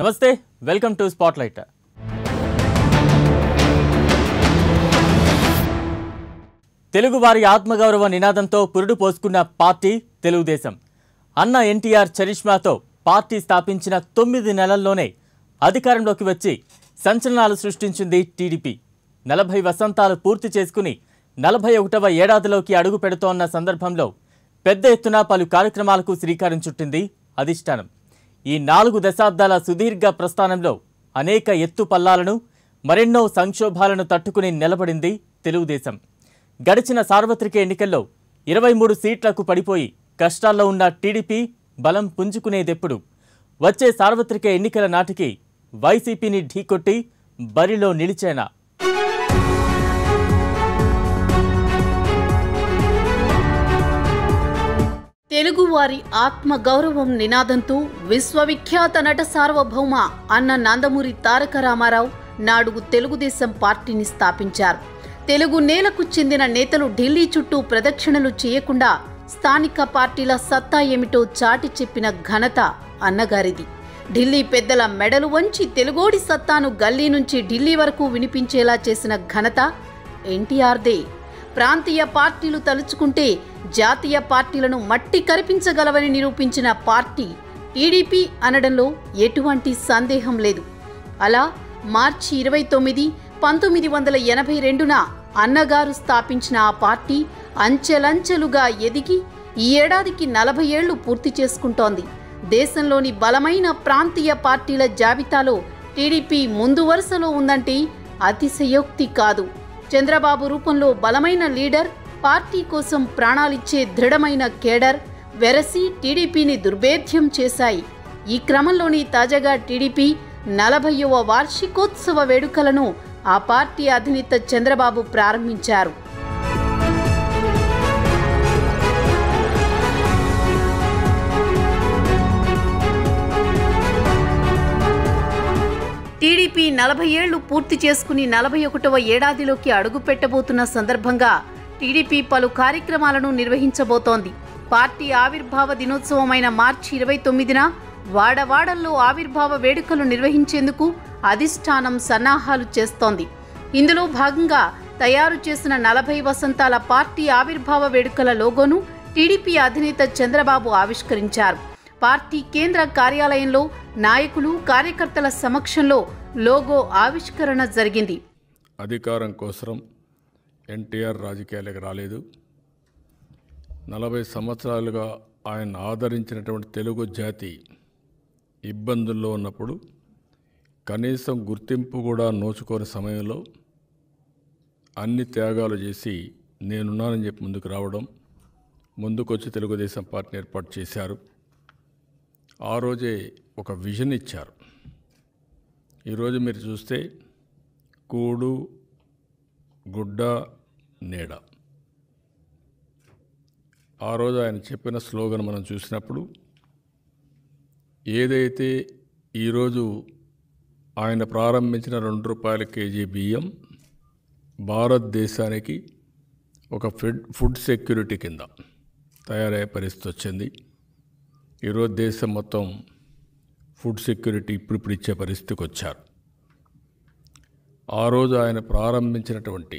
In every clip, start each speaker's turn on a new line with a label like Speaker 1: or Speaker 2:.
Speaker 1: నమస్తే welcome to spotlight తెలుగువారి ఆత్మగౌరవ నినాదంతో పురుడు పోసుకున్న పార్టీ తెలుగుదేశం అన్న ఎన్టీఆర్ చరిష్మాతో పార్టీ స్థాపించిన తొమ్మిది నెలల్లోనే అధికారంలోకి వచ్చి సంచలనాలు సృష్టించింది టీడీపీ నలభై వసంతాలు పూర్తి చేసుకుని నలభై ఒకటవ ఏడాదిలోకి అడుగు పెడుతోన్న సందర్భంలో పెద్ద ఎత్తున పలు కార్యక్రమాలకు శ్రీకారం చుట్టింది అధిష్టానం ఈ నాలుగు దశాబ్దాల సుదీర్ఘ ప్రస్థానంలో అనేక ఎత్తు పల్లాలను మరెన్నో సంక్షోభాలను తట్టుకుని నిలబడింది తెలుగుదేశం గడిచిన సార్వత్రిక ఎన్నికల్లో ఇరవై మూడు సీట్లకు పడిపోయి కష్టాల్లో ఉన్న టీడీపీ బలం పుంజుకునేదెప్పుడు వచ్చే సార్వత్రిక ఎన్నికల నాటికి వైసీపీని ఢీకొట్టి బరిలో నిలిచేనా
Speaker 2: తెలుగువారి ఆత్మ గౌరవం నినాదంతో విశ్వవిఖ్యాత నట సార్వభౌమ అన్న నందమూరి తారక రామారావు నాడు తెలుగుదేశం పార్టీని స్థాపించారు తెలుగు నేలకు చెందిన నేతలు ఢిల్లీ చుట్టూ ప్రదక్షిణలు చేయకుండా స్థానిక పార్టీల సత్తా ఏమిటో చాటి చెప్పిన ఘనత అన్నగారిది ఢిల్లీ పెద్దల మెడలు వంచి తెలుగోడి సత్తాను గల్లీ నుంచి ఢిల్లీ వరకు వినిపించేలా చేసిన ఘనత ఎన్టీఆర్దే ప్రాంతీయ పార్టీలు తలుచుకుంటే జాతీయ పార్టీలను మట్టి కరిపించగలవని నిరూపించిన పార్టీ టీడీపీ అనడంలో ఎటువంటి సందేహం లేదు అలా మార్చి ఇరవై తొమ్మిది పంతొమ్మిది వందల ఎనభై రెండున అన్నగారు స్థాపించిన ఆ పార్టీ అంచెలంచెలుగా ఎదిగి ఈ ఏడాదికి నలభై ఏళ్లు పూర్తి చేసుకుంటోంది దేశంలోని బలమైన ప్రాంతీయ పార్టీల జాబితాలో టీడీపీ ముందు వరుసలో ఉందంటే అతిశయోక్తి కాదు చంద్రబాబు రూపంలో బలమైన లీడర్ పార్టీ కోసం ప్రాణాలిచ్చే దృఢమైన కేడర్ వెరసి టీడీపీని దుర్భేద్యం చేశాయి ఈ క్రమంలోని తాజాగా టీడీపీ నలభైవ వార్షికోత్సవ వేడుకలను ఆ పార్టీ అధినేత చంద్రబాబు ప్రారంభించారు టీడీపీ నలభై ఏళ్లు పూర్తి చేసుకుని నలభై ఒకటవ ఏడాదిలోకి అడుగు పెట్టబోతున్న సందర్భంగా టీడీపీ పలు కార్యక్రమాలను నిర్వహించబోతోంది పార్టీ ఆవిర్భావ దినోత్సవమైన మార్చి ఇరవై తొమ్మిదిన వాడవాడల్లో ఆవిర్భావ వేడుకలు నిర్వహించేందుకు అధిష్టానం సన్నాహాలు చేస్తోంది ఇందులో భాగంగా తయారు చేసిన నలభై వసంతాల పార్టీ ఆవిర్భావ వేడుకల లోగోను టీడీపీ అధినేత చంద్రబాబు ఆవిష్కరించారు పార్టీ కేంద్ర కార్యాలయంలో నాయకులు కార్యకర్తల సమక్షంలో లోగో ఆవిష్కరణ జరిగింది
Speaker 3: అధికారం కోసం ఎన్టీఆర్ రాజకీయాలకు రాలేదు నలభై సంవత్సరాలుగా ఆయన ఆదరించినటువంటి తెలుగు జాతి ఇబ్బందుల్లో ఉన్నప్పుడు కనీసం గుర్తింపు కూడా నోచుకోని సమయంలో అన్ని త్యాగాలు చేసి నేనున్నానని చెప్పి ముందుకు రావడం ముందుకొచ్చి తెలుగుదేశం పార్టీని ఏర్పాటు చేశారు ఆ రోజే ఒక విజన్ ఇచ్చారు ఈరోజు మీరు చూస్తే కూడు గుడ్డ నీడ ఆ రోజు ఆయన చెప్పిన స్లోగన్ మనం చూసినప్పుడు ఏదైతే ఈరోజు ఆయన ప్రారంభించిన రెండు రూపాయల కేజీ బియ్యం భారతదేశానికి ఒక ఫుడ్ ఫుడ్ సెక్యూరిటీ కింద తయారయ్యే పరిస్థితి వచ్చింది ఈరోజు దేశం మొత్తం ఫుడ్ సెక్యూరిటీ ఇప్పుడిప్పుడు ఇచ్చే పరిస్థితికి వచ్చారు ఆ రోజు ఆయన ప్రారంభించినటువంటి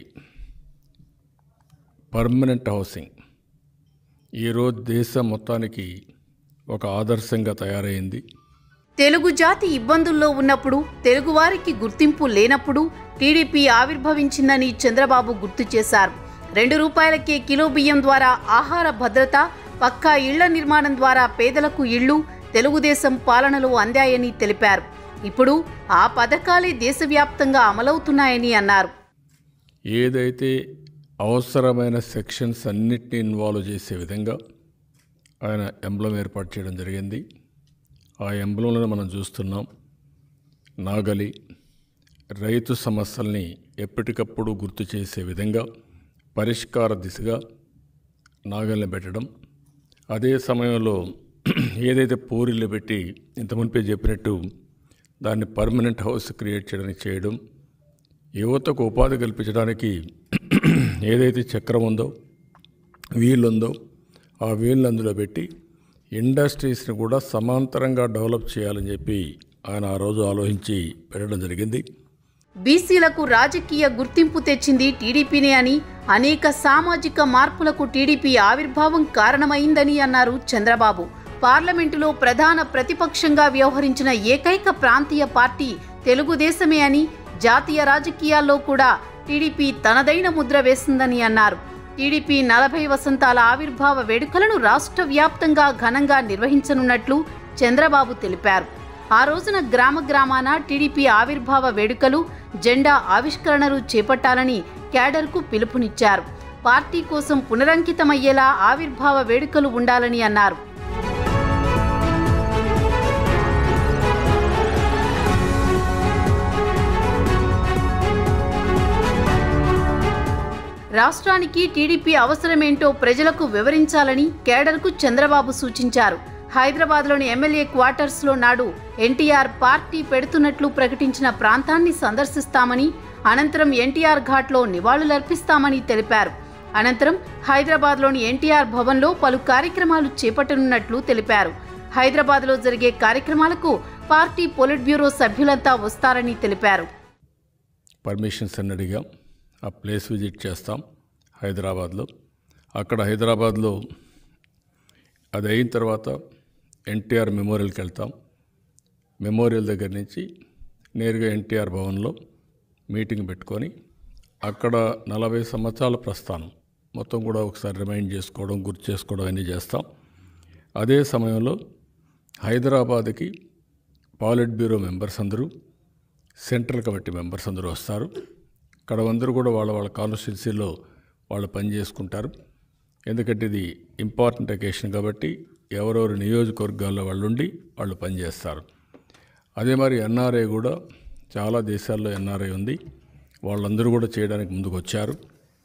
Speaker 3: పర్మనెంట్ హౌసింగ్ ఈరోజు దేశం మొత్తానికి ఒక ఆదర్శంగా తయారైంది
Speaker 2: తెలుగు జాతి ఇబ్బందుల్లో ఉన్నప్పుడు తెలుగువారికి గుర్తింపు లేనప్పుడు టీడీపీ ఆవిర్భవించిందని చంద్రబాబు గుర్తు చేశారు రెండు రూపాయలకే కిలో బియ్యం ద్వారా ఆహార భద్రత పక్కా ఇళ్ల నిర్మాణం ద్వారా పేదలకు ఇళ్లు తెలుగుదేశం పాలనలో అందాయని తెలిపారు ఇప్పుడు ఆ పథకాలే దేశవ్యాప్తంగా అమలవుతున్నాయని అన్నారు
Speaker 3: ఏదైతే అవసరమైన సెక్షన్స్ అన్నిటిని ఇన్వాల్వ్ చేసే విధంగా ఆయన ఎంబ్లం ఏర్పాటు చేయడం జరిగింది ఆ ఎంబ్లంలో మనం చూస్తున్నాం నాగలి రైతు సమస్యల్ని ఎప్పటికప్పుడు గుర్తు చేసే విధంగా పరిష్కార దిశగా నాగల్ని పెట్టడం అదే సమయంలో ఏదైతే పూరిళ్ళు పెట్టి ఇంత మునిపే చెప్పినట్టు దాన్ని పర్మనెంట్ హౌస్ క్రియేట్ చేయడానికి చేయడం యువతకు ఉపాధి కల్పించడానికి ఏదైతే చక్రం ఉందో వీల్ ఉందో ఆ వీల్ అందులో పెట్టి ఇండస్ట్రీస్ని కూడా సమాంతరంగా డెవలప్ చేయాలని చెప్పి ఆయన ఆ రోజు ఆలోచించి పెట్టడం జరిగింది
Speaker 2: బీసీలకు రాజకీయ గుర్తింపు తెచ్చింది టీడీపీనే అని అనేక సామాజిక మార్పులకు టీడీపీ ఆవిర్భావం కారణమైందని అన్నారు చంద్రబాబు పార్లమెంటులో ప్రధాన ప్రతిపక్షంగా వ్యవహరించిన ఏకైక ప్రాంతీయ పార్టీ తెలుగుదేశమే అని జాతీయ రాజకీయాల్లో కూడా టీడీపీ తనదైన ముద్ర వేసిందని అన్నారు టీడీపీ నలభై వసంతాల ఆవిర్భావ వేడుకలను రాష్ట్ర వ్యాప్తంగా ఘనంగా నిర్వహించనున్నట్లు చంద్రబాబు తెలిపారు ఆ రోజున గ్రామ గ్రామాన టీడీపీ ఆవిర్భావ వేడుకలు జెండా ఆవిష్కరణలు చేపట్టాలని క్యాడర్కు పిలుపునిచ్చారు పార్టీ కోసం పునరంకితమయ్యేలా ఆవిర్భావ వేడుకలు ఉండాలని అన్నారు రాష్ట్రానికి టీడీపీ అవసరమేంటో ప్రజలకు వివరించాలని కేడర్కు చంద్రబాబు సూచించారు హైదరాబాద్లోని ఎమ్మెల్యే క్వార్టర్స్లో నాడు ఎన్టీఆర్ పార్టీ పెడుతున్నట్లు ప్రకటించిన ప్రాంతాన్ని సందర్శిస్తామని అనంతరం ఎన్టీఆర్ ఘాట్లో నివాళులర్పిస్తామని తెలిపారు అనంతరం హైదరాబాద్లోని ఎన్టీఆర్ భవన్లో పలు కార్యక్రమాలు చేపట్టనున్నట్లు తెలిపారు హైదరాబాద్లో జరిగే కార్యక్రమాలకు పార్టీ పొలిట్ బ్యూరో సభ్యులంతా వస్తారని తెలిపారు
Speaker 3: పర్మిషన్స్ అని అడిగాం ఆ ప్లేస్ విజిట్ చేస్తాం హైదరాబాద్లో అక్కడ హైదరాబాద్లో అది అయిన తర్వాత ఎన్టీఆర్ మెమోరియల్కి వెళ్తాం మెమోరియల్ దగ్గర నుంచి నేరుగా ఎన్టీఆర్ భవన్లో మీటింగ్ పెట్టుకొని అక్కడ నలభై సంవత్సరాల ప్రస్థానం మొత్తం కూడా ఒకసారి రిమైండ్ చేసుకోవడం గుర్తు చేసుకోవడం అన్నీ చేస్తాం అదే సమయంలో హైదరాబాద్కి పాలిట్ బ్యూరో మెంబర్స్ అందరూ సెంట్రల్ కమిటీ మెంబర్స్ అందరూ వస్తారు ఇక్కడ అందరూ కూడా వాళ్ళ వాళ్ళ కాన్స్టిట్యున్సీలో వాళ్ళు పని చేసుకుంటారు ఎందుకంటే ఇది ఇంపార్టెంట్ అకేషన్ కాబట్టి ఎవరెవరు నియోజకవర్గాల్లో వాళ్ళు ఉండి వాళ్ళు పనిచేస్తారు అదే మరి ఎన్ఆర్ఐ కూడా చాలా దేశాల్లో ఎన్ఆర్ఐ ఉంది వాళ్ళందరూ కూడా చేయడానికి ముందుకు వచ్చారు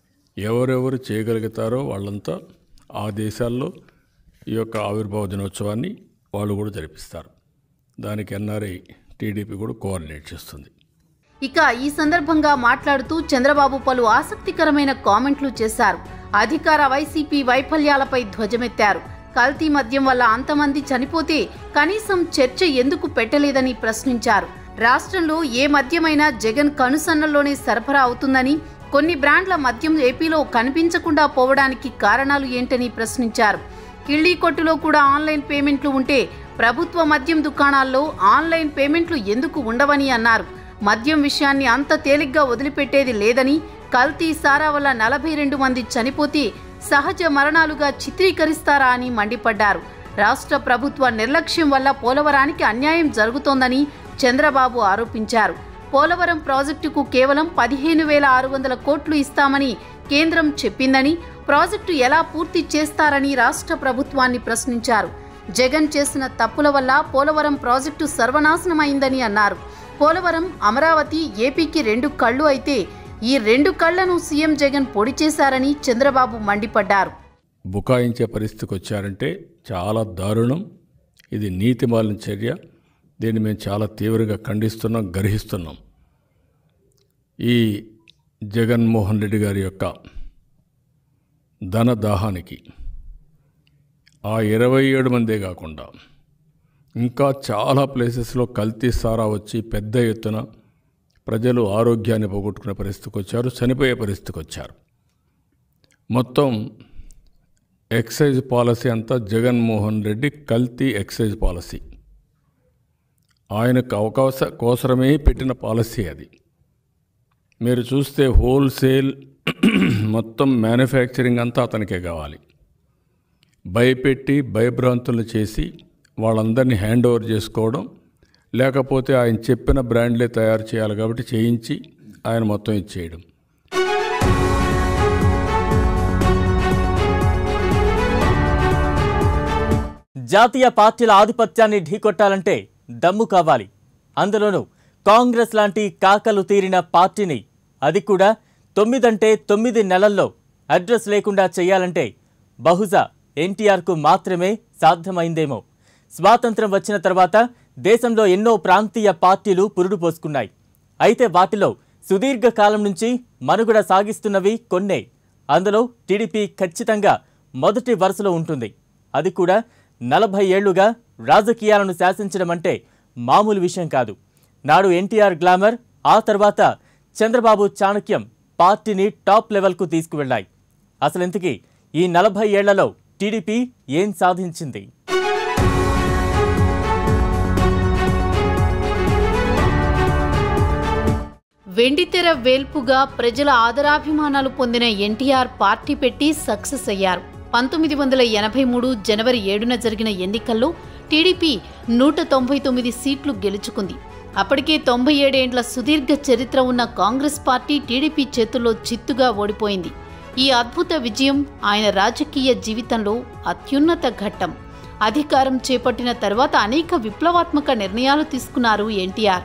Speaker 3: ఎవరెవరు చేయగలుగుతారో వాళ్ళంతా ఆ దేశాల్లో ఈ యొక్క ఆవిర్భావ దినోత్సవాన్ని వాళ్ళు కూడా జరిపిస్తారు దానికి ఎన్ఆర్ఐ టీడీపీ కూడా కోఆర్డినేట్ చేస్తుంది
Speaker 2: ఇక ఈ సందర్భంగా మాట్లాడుతూ చంద్రబాబు పలు ఆసక్తికరమైన కామెంట్లు చేశారు అధికార వైసీపీ వైఫల్యాలపై ధ్వజమెత్తారు కల్తీ మద్యం వల్ల అంతమంది చనిపోతే కనీసం చర్చ ఎందుకు పెట్టలేదని ప్రశ్నించారు రాష్ట్రంలో ఏ మద్యమైనా జగన్ కనుసన్నల్లోనే సరఫరా అవుతుందని కొన్ని బ్రాండ్ల మద్యం ఏపీలో కనిపించకుండా పోవడానికి కారణాలు ఏంటని ప్రశ్నించారు కిళ్ళీ కొట్టులో కూడా ఆన్లైన్ పేమెంట్లు ఉంటే ప్రభుత్వ మద్యం దుకాణాల్లో ఆన్లైన్ పేమెంట్లు ఎందుకు ఉండవని అన్నారు మద్యం విషయాన్ని అంత తేలిగ్గా వదిలిపెట్టేది లేదని కల్తీ సారా వల్ల నలభై రెండు మంది చనిపోతే సహజ మరణాలుగా చిత్రీకరిస్తారా అని మండిపడ్డారు రాష్ట్ర ప్రభుత్వ నిర్లక్ష్యం వల్ల పోలవరానికి అన్యాయం జరుగుతోందని చంద్రబాబు ఆరోపించారు పోలవరం ప్రాజెక్టుకు కేవలం పదిహేను వేల ఆరు వందల కోట్లు ఇస్తామని కేంద్రం చెప్పిందని ప్రాజెక్టు ఎలా పూర్తి చేస్తారని రాష్ట్ర ప్రభుత్వాన్ని ప్రశ్నించారు జగన్ చేసిన తప్పుల వల్ల పోలవరం ప్రాజెక్టు సర్వనాశనమైందని అన్నారు పోలవరం అమరావతి ఏపీకి రెండు కళ్ళు అయితే ఈ రెండు కళ్లను సీఎం జగన్ పొడి చేశారని చంద్రబాబు మండిపడ్డారు
Speaker 3: బుకాయించే పరిస్థితికి వచ్చారంటే చాలా దారుణం ఇది నీతిమాలిన చర్య దీన్ని మేము చాలా తీవ్రంగా ఖండిస్తున్నాం గర్హిస్తున్నాం ఈ జగన్మోహన్ రెడ్డి గారి యొక్క ధన దాహానికి ఆ ఇరవై ఏడు మందే కాకుండా ఇంకా చాలా ప్లేసెస్లో కల్తీ సారా వచ్చి పెద్ద ఎత్తున ప్రజలు ఆరోగ్యాన్ని పోగొట్టుకునే పరిస్థితికి వచ్చారు చనిపోయే పరిస్థితికి వచ్చారు మొత్తం ఎక్సైజ్ పాలసీ అంతా జగన్మోహన్ రెడ్డి కల్తీ ఎక్సైజ్ పాలసీ ఆయనకు అవకాశ కోసరమే పెట్టిన పాలసీ అది మీరు చూస్తే హోల్సేల్ మొత్తం మ్యానుఫ్యాక్చరింగ్ అంతా అతనికే కావాలి భయపెట్టి భయభ్రాంతులు చేసి వాళ్ళందరినీ హ్యాండ్ ఓవర్ చేసుకోవడం లేకపోతే ఆయన చెప్పిన బ్రాండ్లే తయారు చేయాలి కాబట్టి చేయించి ఆయన మొత్తం ఇచ్చేయడం
Speaker 1: జాతీయ పార్టీల ఆధిపత్యాన్ని ఢీకొట్టాలంటే దమ్ము కావాలి అందులోనూ కాంగ్రెస్ లాంటి కాకలు తీరిన పార్టీని అది కూడా తొమ్మిదంటే తొమ్మిది నెలల్లో అడ్రస్ లేకుండా చేయాలంటే బహుశా ఎన్టీఆర్కు మాత్రమే సాధ్యమైందేమో స్వాతంత్రం వచ్చిన తర్వాత దేశంలో ఎన్నో ప్రాంతీయ పార్టీలు పురుడు పోసుకున్నాయి అయితే వాటిలో సుదీర్ఘకాలం నుంచి మనుగడ సాగిస్తున్నవి కొన్నే అందులో టీడీపీ ఖచ్చితంగా మొదటి వరుసలో ఉంటుంది అది కూడా నలభై ఏళ్లుగా రాజకీయాలను శాసించడం అంటే మామూలు విషయం కాదు నాడు ఎన్టీఆర్ గ్లామర్ ఆ తర్వాత చంద్రబాబు చాణక్యం పార్టీని టాప్ లెవెల్కు తీసుకువెళ్లాయి అసలెంతకీ ఈ నలభై ఏళ్లలో టీడీపీ ఏం సాధించింది
Speaker 2: వెండితెర వేల్పుగా ప్రజల ఆదరాభిమానాలు పొందిన ఎన్టీఆర్ పార్టీ పెట్టి సక్సెస్ అయ్యారు పంతొమ్మిది వందల ఎనభై మూడు జనవరి ఏడున జరిగిన ఎన్నికల్లో టీడీపీ నూట తొంభై తొమ్మిది సీట్లు గెలుచుకుంది అప్పటికే తొంభై ఏడేండ్ల సుదీర్ఘ చరిత్ర ఉన్న కాంగ్రెస్ పార్టీ టీడీపీ చేతుల్లో చిత్తుగా ఓడిపోయింది ఈ అద్భుత విజయం ఆయన రాజకీయ జీవితంలో అత్యున్నత ఘట్టం అధికారం చేపట్టిన తర్వాత అనేక విప్లవాత్మక నిర్ణయాలు తీసుకున్నారు ఎన్టీఆర్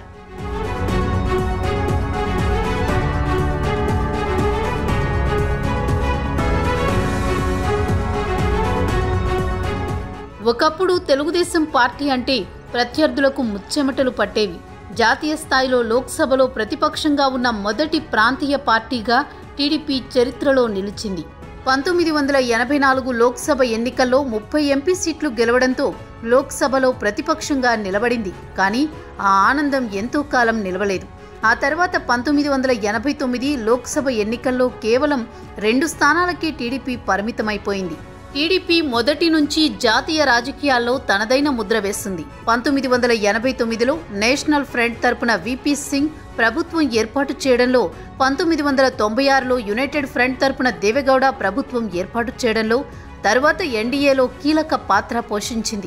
Speaker 2: ఒకప్పుడు తెలుగుదేశం పార్టీ అంటే ప్రత్యర్థులకు ముచ్చెమటలు పట్టేవి జాతీయ స్థాయిలో లోక్సభలో ప్రతిపక్షంగా ఉన్న మొదటి ప్రాంతీయ పార్టీగా టీడీపీ చరిత్రలో నిలిచింది పంతొమ్మిది వందల ఎనభై నాలుగు లోక్సభ ఎన్నికల్లో ముప్పై ఎంపీ సీట్లు గెలవడంతో లోక్సభలో ప్రతిపక్షంగా నిలబడింది కానీ ఆ ఆనందం ఎంతో కాలం నిలవలేదు ఆ తర్వాత పంతొమ్మిది వందల ఎనభై తొమ్మిది లోక్సభ ఎన్నికల్లో కేవలం రెండు స్థానాలకే టీడీపీ పరిమితమైపోయింది టీడీపీ మొదటి నుంచి జాతీయ రాజకీయాల్లో తనదైన ముద్ర వేస్తుంది పంతొమ్మిది వందల ఎనభై తొమ్మిదిలో నేషనల్ ఫ్రంట్ తరపున విపి సింగ్ ప్రభుత్వం ఏర్పాటు చేయడంలో పంతొమ్మిది వందల తొంభై ఆరులో యునైటెడ్ ఫ్రంట్ తరపున దేవెగౌడ ప్రభుత్వం ఏర్పాటు చేయడంలో తర్వాత ఎన్డీఏలో కీలక పాత్ర పోషించింది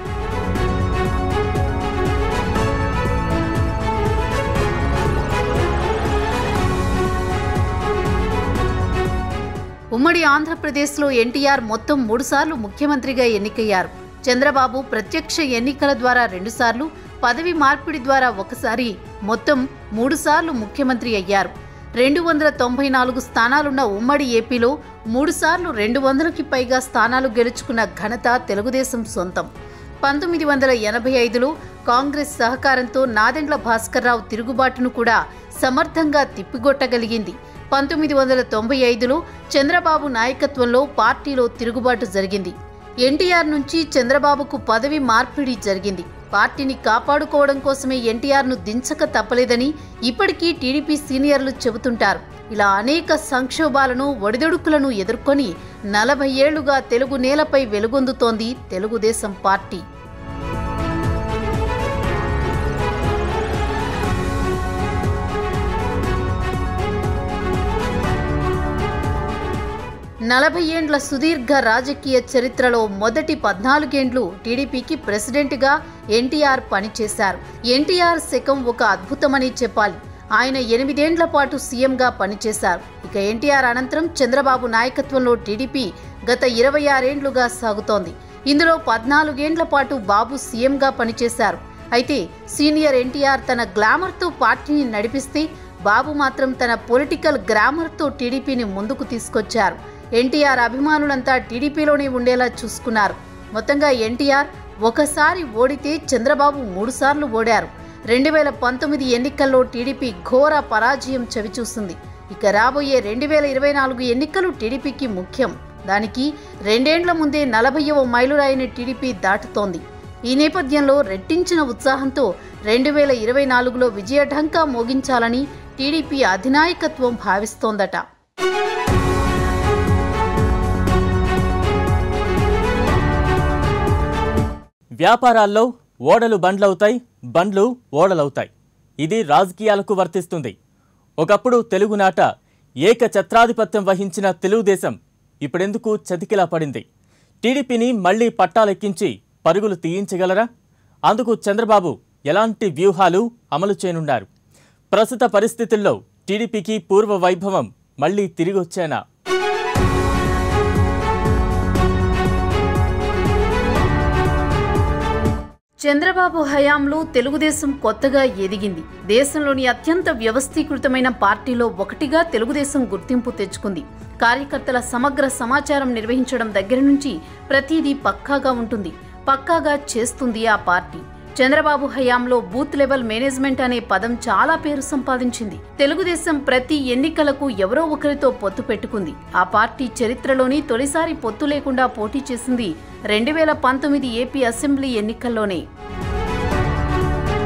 Speaker 2: ఉమ్మడి ఆంధ్రప్రదేశ్లో ఎన్టీఆర్ మొత్తం మూడుసార్లు ముఖ్యమంత్రిగా ఎన్నికయ్యారు చంద్రబాబు ప్రత్యక్ష ఎన్నికల ద్వారా రెండుసార్లు పదవి మార్పిడి ద్వారా ఒకసారి మొత్తం మూడుసార్లు ముఖ్యమంత్రి అయ్యారు రెండు వందల తొంభై నాలుగు స్థానాలున్న ఉమ్మడి ఏపీలో మూడుసార్లు రెండు వందలకి పైగా స్థానాలు గెలుచుకున్న ఘనత తెలుగుదేశం సొంతం పంతొమ్మిది వందల ఎనభై ఐదులో కాంగ్రెస్ సహకారంతో నాదెండ్ల భాస్కర్రావు తిరుగుబాటును కూడా సమర్థంగా తిప్పిగొట్టగలిగింది పంతొమ్మిది వందల తొంభై ఐదులో చంద్రబాబు నాయకత్వంలో పార్టీలో తిరుగుబాటు జరిగింది ఎన్టీఆర్ నుంచి చంద్రబాబుకు పదవి మార్పిడి జరిగింది పార్టీని కాపాడుకోవడం కోసమే ఎన్టీఆర్ను దించక తప్పలేదని ఇప్పటికీ టీడీపీ సీనియర్లు చెబుతుంటారు ఇలా అనేక సంక్షోభాలను ఒడిదొడుకులను ఎదుర్కొని నలభై ఏళ్లుగా తెలుగు నేలపై వెలుగొందుతోంది తెలుగుదేశం పార్టీ నలభై ఏండ్ల సుదీర్ఘ రాజకీయ చరిత్రలో మొదటి పద్నాలుగేండ్లు టీడీపీకి ప్రెసిడెంట్గా ఎన్టీఆర్ పనిచేశారు ఎన్టీఆర్ శకం ఒక అద్భుతమని చెప్పాలి ఆయన ఎనిమిదేండ్ల పాటు సీఎంగా పనిచేశారు ఇక ఎన్టీఆర్ అనంతరం చంద్రబాబు నాయకత్వంలో టీడీపీ గత ఇరవై ఆరేండ్లుగా సాగుతోంది ఇందులో పద్నాలుగేండ్ల పాటు బాబు సీఎంగా పనిచేశారు అయితే సీనియర్ ఎన్టీఆర్ తన గ్లామర్తో పార్టీని నడిపిస్తే బాబు మాత్రం తన పొలిటికల్ గ్రామర్తో టీడీపీని ముందుకు తీసుకొచ్చారు ఎన్టీఆర్ అభిమానులంతా టీడీపీలోనే ఉండేలా చూసుకున్నారు మొత్తంగా ఎన్టీఆర్ ఒకసారి ఓడితే చంద్రబాబు మూడుసార్లు ఓడారు రెండు వేల పంతొమ్మిది ఎన్నికల్లో టీడీపీ ఘోర పరాజయం చవిచూసింది ఇక రాబోయే రెండు వేల ఇరవై నాలుగు ఎన్నికలు టీడీపీకి ముఖ్యం దానికి రెండేండ్ల ముందే నలభైవ మైలురాయిని టీడీపీ దాటుతోంది ఈ నేపథ్యంలో రెట్టించిన ఉత్సాహంతో రెండు వేల ఇరవై నాలుగులో విజయఢంకా మోగించాలని టీడీపీ అధినాయకత్వం భావిస్తోందట
Speaker 1: వ్యాపారాల్లో ఓడలు బండ్లవుతాయి బండ్లు ఓడలవుతాయి ఇది రాజకీయాలకు వర్తిస్తుంది ఒకప్పుడు తెలుగునాట ఏక ఛత్రాధిపత్యం వహించిన తెలుగుదేశం ఇప్పుడెందుకు చతికిలా పడింది టీడీపీని మళ్లీ పట్టాలెక్కించి పరుగులు తీయించగలరా అందుకు చంద్రబాబు ఎలాంటి వ్యూహాలు అమలు చేయనున్నారు ప్రస్తుత పరిస్థితుల్లో టీడీపీకి పూర్వ వైభవం మళ్లీ తిరిగొచ్చేనా
Speaker 2: చంద్రబాబు హయాంలో తెలుగుదేశం కొత్తగా ఎదిగింది దేశంలోని అత్యంత వ్యవస్థీకృతమైన పార్టీలో ఒకటిగా తెలుగుదేశం గుర్తింపు తెచ్చుకుంది కార్యకర్తల సమగ్ర సమాచారం నిర్వహించడం దగ్గర నుంచి ప్రతిదీ పక్కాగా ఉంటుంది పక్కాగా చేస్తుంది ఆ పార్టీ చంద్రబాబు హయాంలో బూత్ లెవెల్ మేనేజ్మెంట్ అనే పదం చాలా పేరు సంపాదించింది తెలుగుదేశం ప్రతి ఎన్నికలకు ఎవరో ఒకరితో పొత్తు పెట్టుకుంది ఆ పార్టీ చరిత్రలోని తొలిసారి పొత్తు లేకుండా పోటీ చేసింది రెండు వేల పంతొమ్మిది ఏపీ అసెంబ్లీ ఎన్నికల్లోనే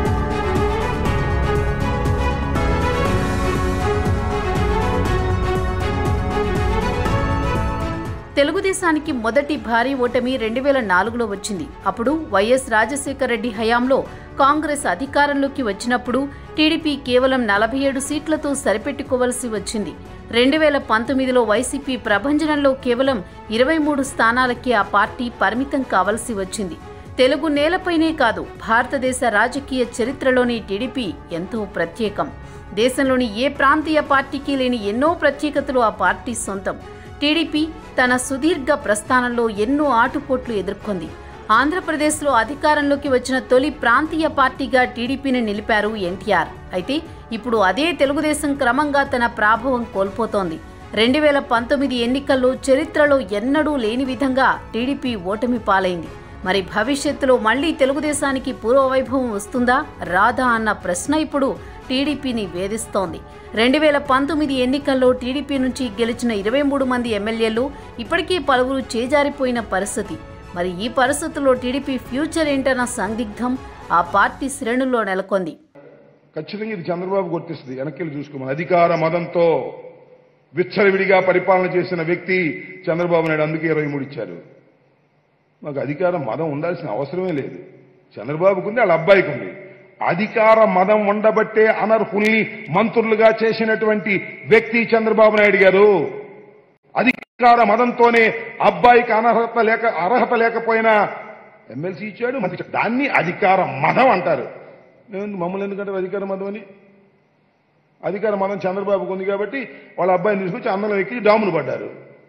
Speaker 2: తెలుగుదేశానికి మొదటి భారీ ఓటమి రెండు వేల నాలుగులో వచ్చింది అప్పుడు వైఎస్ రాజశేఖర రెడ్డి హయాంలో కాంగ్రెస్ అధికారంలోకి వచ్చినప్పుడు టీడీపీ కేవలం నలభై ఏడు సీట్లతో సరిపెట్టుకోవలసి వచ్చింది రెండు వేల పంతొమ్మిదిలో వైసీపీ ప్రభంజనంలో కేవలం ఇరవై మూడు స్థానాలకే ఆ పార్టీ పరిమితం కావలసి వచ్చింది తెలుగు నేలపైనే కాదు భారతదేశ రాజకీయ చరిత్రలోని టీడీపీ ఎంతో ప్రత్యేకం దేశంలోని ఏ ప్రాంతీయ పార్టీకి లేని ఎన్నో ప్రత్యేకతలు ఆ పార్టీ సొంతం టీడీపీ తన సుదీర్ఘ ప్రస్థానంలో ఎన్నో ఆటుపోట్లు ఎదుర్కొంది ఆంధ్రప్రదేశ్లో అధికారంలోకి వచ్చిన తొలి ప్రాంతీయ పార్టీగా టీడీపీని నిలిపారు ఎన్టీఆర్ అయితే ఇప్పుడు అదే తెలుగుదేశం క్రమంగా తన ప్రాభవం కోల్పోతోంది రెండు వేల పంతొమ్మిది ఎన్నికల్లో చరిత్రలో ఎన్నడూ లేని విధంగా టీడీపీ ఓటమి పాలైంది మరి భవిష్యత్తులో మళ్లీ తెలుగుదేశానికి పూర్వవైభవం వస్తుందా రాదా అన్న ప్రశ్న ఇప్పుడు టీడీపీని వేధిస్తోంది రెండు వేల పంతొమ్మిది ఎన్నికల్లో టీడీపీ నుంచి గెలిచిన ఇరవై మూడు మంది ఎమ్మెల్యేలు ఇప్పటికీ పలువురు చేజారిపోయిన పరిస్థితి మరి ఈ పరిస్థితుల్లో టీడీపీ ఫ్యూచర్ ఏంటన్న సందిగ్ధం ఆ పార్టీ శ్రేణుల్లో నెలకొంది
Speaker 4: ఖచ్చితంగా ఇది చంద్రబాబు గుర్తిస్తుంది వెనక్కి చూసుకోమని అధికార మదంతో విచ్చలవిడిగా పరిపాలన చేసిన వ్యక్తి చంద్రబాబు నాయుడు అందుకే ఇరవై మూడు ఇచ్చారు మాకు అధికార మదం ఉండాల్సిన అవసరమే లేదు చంద్రబాబుకు ఉంది వాళ్ళ అబ్బాయికి ఉంది అధికార మదం ఉండబట్టే అనర్హుల్ని మంత్రులుగా చేసినటువంటి వ్యక్తి చంద్రబాబు నాయుడు గారు అధికార మదంతోనే అబ్బాయికి అనర్హత లేక అర్హత లేకపోయినా ఎమ్మెల్సీ ఇచ్చాడు మంత్రి ఇచ్చాడు. దాన్ని అధికార మదం అంటారు నేను మమ్మల్ని ఎందుకంటారు అధికార మదం అని అధికార మదం చంద్రబాబుకు ఉంది కాబట్టి వాళ్ళ అబ్బాయిని తీసుకొచ్చి అందరం ఎక్కి డామును పడ్డారు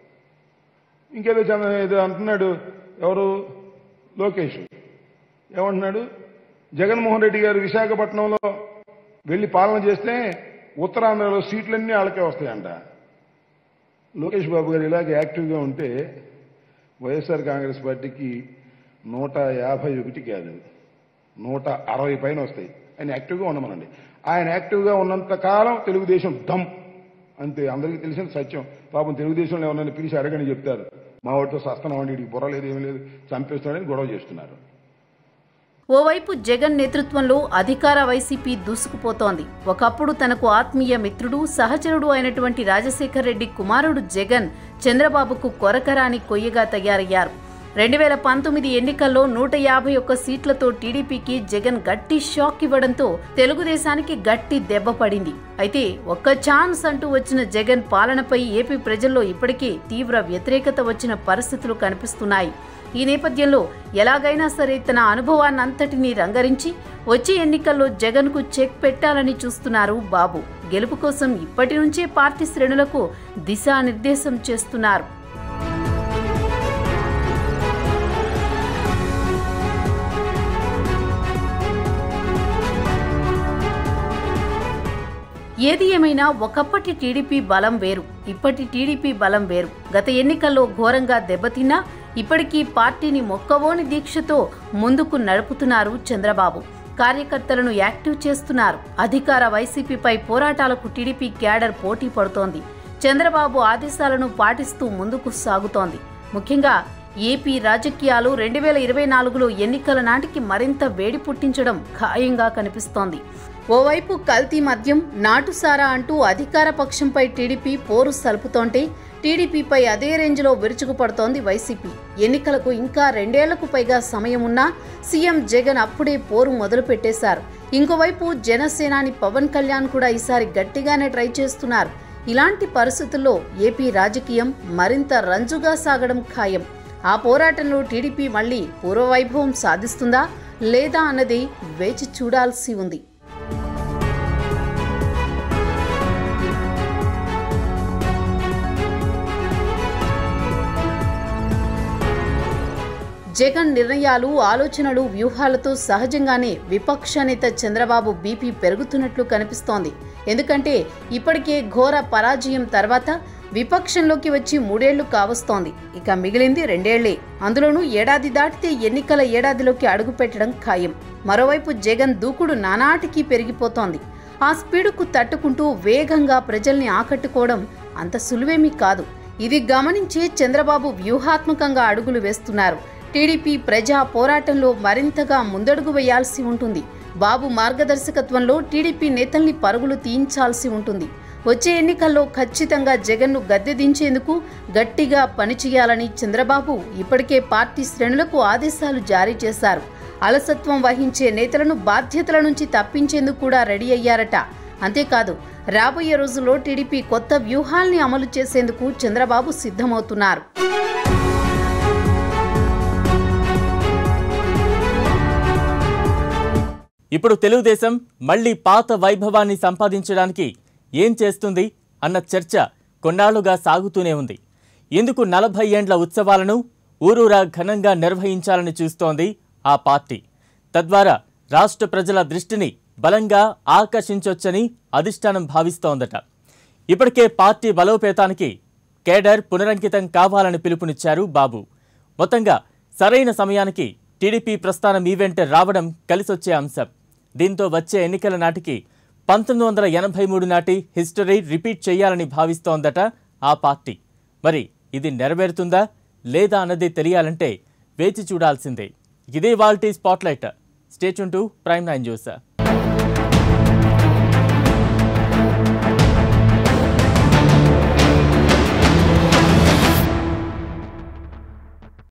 Speaker 4: ఇంకేదో చంద్ర ఏదో అంటున్నాడు ఎవరు లోకేష్ ఏమంటున్నాడు జగన్మోహన్ రెడ్డి గారు విశాఖపట్నంలో వెళ్లి పాలన చేస్తే ఉత్తరాంధ్రలో సీట్లన్నీ వాళ్ళకే వస్తాయంట లోకేష్ బాబు గారు ఇలాగే యాక్టివ్గా ఉంటే వైఎస్ఆర్ కాంగ్రెస్ పార్టీకి నూట యాభై ఒకటి కాదు నూట అరవై పైన వస్తాయి ఆయన యాక్టివ్గా ఉండమనండి ఆయన యాక్టివ్గా ఉన్నంత కాలం తెలుగుదేశం దమ్ అంతే అందరికీ తెలిసిన సత్యం పాపం తెలుగుదేశంలో ఎవరైనా పిలిచి అడగని చెప్తారు మా వాడితో సస్తనం వీడికి బుర్ర లేదు ఏమీ లేదు చంపేస్తాడని గొడవ చేస్తున్నారు
Speaker 2: ఓవైపు జగన్ నేతృత్వంలో అధికార వైసీపీ దూసుకుపోతోంది ఒకప్పుడు తనకు ఆత్మీయ మిత్రుడు సహచరుడు అయినటువంటి రాజశేఖర్ రెడ్డి కుమారుడు జగన్ చంద్రబాబుకు కొరకరాని కొయ్యగా తయారయ్యారు రెండు వేల పంతొమ్మిది ఎన్నికల్లో నూట యాభై ఒక్క సీట్లతో టీడీపీకి జగన్ గట్టి షాక్ ఇవ్వడంతో తెలుగుదేశానికి గట్టి దెబ్బ పడింది అయితే ఒక్క ఛాన్స్ అంటూ వచ్చిన జగన్ పాలనపై ఏపీ ప్రజల్లో ఇప్పటికే తీవ్ర వ్యతిరేకత వచ్చిన పరిస్థితులు కనిపిస్తున్నాయి ఈ నేపథ్యంలో ఎలాగైనా సరే తన అనుభవాన్నంతటినీ రంగరించి వచ్చే ఎన్నికల్లో జగన్కు చెక్ పెట్టాలని చూస్తున్నారు బాబు గెలుపు కోసం ఇప్పటి నుంచే పార్టీ శ్రేణులకు దిశానిర్దేశం చేస్తున్నారు ఏది ఏమైనా ఒకప్పటి టీడీపీ బలం వేరు ఇప్పటి టీడీపీ బలం వేరు గత ఎన్నికల్లో ఘోరంగా దెబ్బతిన్నా ఇప్పటికీ పార్టీని మొక్కవోని దీక్షతో ముందుకు నడుపుతున్నారు చంద్రబాబు కార్యకర్తలను యాక్టివ్ చేస్తున్నారు అధికార వైసీపీపై పోరాటాలకు టీడీపీ క్యాడర్ పోటీ పడుతోంది చంద్రబాబు ఆదేశాలను పాటిస్తూ ముందుకు సాగుతోంది ముఖ్యంగా ఏపీ రాజకీయాలు రెండు వేల ఇరవై నాలుగులో ఎన్నికల నాటికి మరింత వేడి పుట్టించడం ఖాయంగా కనిపిస్తోంది ఓవైపు కల్తీ మద్యం నాటుసారా అంటూ అధికార పక్షంపై టీడీపీ పోరు సలుపుతోంటే టీడీపీపై అదే రేంజ్లో విరుచుకుపడుతోంది వైసీపీ ఎన్నికలకు ఇంకా రెండేళ్లకు పైగా సమయం ఉన్నా సీఎం జగన్ అప్పుడే పోరు మొదలు పెట్టేశారు ఇంకోవైపు జనసేనాని పవన్ కళ్యాణ్ కూడా ఈసారి గట్టిగానే ట్రై చేస్తున్నారు ఇలాంటి పరిస్థితుల్లో ఏపీ రాజకీయం మరింత రంజుగా సాగడం ఖాయం ఆ పోరాటంలో టీడీపీ మళ్లీ పూర్వవైభవం సాధిస్తుందా లేదా అన్నది వేచి చూడాల్సి ఉంది జగన్ నిర్ణయాలు ఆలోచనలు వ్యూహాలతో సహజంగానే విపక్ష నేత చంద్రబాబు బీపీ పెరుగుతున్నట్లు కనిపిస్తోంది ఎందుకంటే ఇప్పటికే ఘోర పరాజయం తర్వాత విపక్షంలోకి వచ్చి మూడేళ్లు కావస్తోంది ఇక మిగిలింది రెండేళ్లే అందులోనూ ఏడాది దాటితే ఎన్నికల ఏడాదిలోకి అడుగుపెట్టడం ఖాయం మరోవైపు జగన్ దూకుడు నానాటికి పెరిగిపోతోంది ఆ స్పీడుకు తట్టుకుంటూ వేగంగా ప్రజల్ని ఆకట్టుకోవడం అంత సులువేమీ కాదు ఇది గమనించే చంద్రబాబు వ్యూహాత్మకంగా అడుగులు వేస్తున్నారు టీడీపీ ప్రజా పోరాటంలో మరింతగా ముందడుగు వేయాల్సి ఉంటుంది బాబు మార్గదర్శకత్వంలో టీడీపీ నేతల్ని పరుగులు తీయించాల్సి ఉంటుంది వచ్చే ఎన్నికల్లో ఖచ్చితంగా జగన్ను గద్దె దించేందుకు గట్టిగా పనిచేయాలని చంద్రబాబు ఇప్పటికే పార్టీ శ్రేణులకు ఆదేశాలు జారీ చేశారు అలసత్వం వహించే నేతలను బాధ్యతల నుంచి తప్పించేందుకు కూడా రెడీ అయ్యారట అంతేకాదు రాబోయే రోజుల్లో టీడీపీ కొత్త వ్యూహాల్ని అమలు చేసేందుకు చంద్రబాబు సిద్ధమవుతున్నారు
Speaker 1: ఇప్పుడు తెలుగుదేశం మళ్ళీ పాత వైభవాన్ని సంపాదించడానికి ఏం చేస్తుంది అన్న చర్చ కొన్నాళ్లుగా సాగుతూనే ఉంది ఇందుకు నలభై ఏండ్ల ఉత్సవాలను ఊరూరా ఘనంగా నిర్వహించాలని చూస్తోంది ఆ పార్టీ తద్వారా రాష్ట్ర ప్రజల దృష్టిని బలంగా ఆకర్షించొచ్చని అధిష్టానం భావిస్తోందట ఇప్పటికే పార్టీ బలోపేతానికి కేడర్ పునరంకితం కావాలని పిలుపునిచ్చారు బాబు మొత్తంగా సరైన సమయానికి టీడీపీ ప్రస్థానం ఈవెంట్ రావడం కలిసొచ్చే అంశం దీంతో వచ్చే ఎన్నికల నాటికి పంతొమ్మిది వందల ఎనభై మూడు నాటి హిస్టరీ రిపీట్ చేయాలని భావిస్తోందట ఆ పార్టీ మరి ఇది నెరవేరుతుందా లేదా అన్నది తెలియాలంటే వేచి చూడాల్సిందే ఇదే వాల్టీ spotlight stay tuned to prime nine news